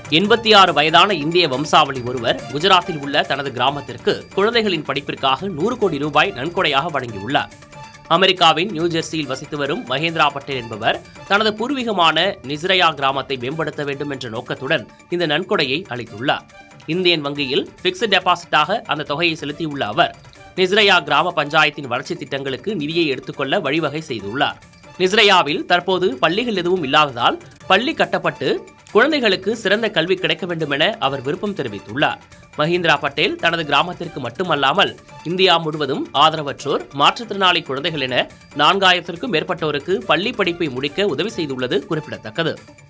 எண்பத்தி ஆறு வயதான இந்திய வம்சாவளி ஒருவர் குஜராத்தில் உள்ள தனது கிராமத்திற்கு குழந்தைகளின் படிப்பிற்காக நூறு கோடி ரூபாய் நன்கொடையாக வழங்கியுள்ளார் அமெரிக்காவின் நியூ ஜெர்சியில் வசித்து வரும் மகேந்திரா பட்டேல் என்பவர் தனது பூர்வீகமான நிஸ்ரயா கிராமத்தை மேம்படுத்த வேண்டும் என்ற நோக்கத்துடன் இந்த நன்கொடையை அளித்துள்ளார் இந்தியன் வங்கியில் பிக்ஸ்ட் டெபாசிட்டாக அந்த தொகையை செலுத்தியுள்ள அவர் நிஸ்ரயா கிராம பஞ்சாயத்தின் வளர்ச்சி திட்டங்களுக்கு நிதியை எடுத்துக்கொள்ள வழிவகை செய்துள்ளார் நிஸ்ரயாவில் தற்போது பள்ளிகள் எதுவும் இல்லாததால் பள்ளி கட்டப்பட்டு குழந்தைகளுக்கு சிறந்த கல்வி கிடைக்க வேண்டும் என அவர் விருப்பம் தெரிவித்துள்ளார் மஹிந்திரா பட்டேல் தனது கிராமத்திற்கு மட்டுமல்லாமல் இந்தியா முழுவதும் ஆதரவற்றோர் மாற்றுத்திறனாளி குழந்தைகள் என நான்காயிரத்திற்கும் மேற்பட்டோருக்கு பள்ளி படிப்பை முடிக்க உதவி செய்துள்ளது குறிப்பிடத்தக்கது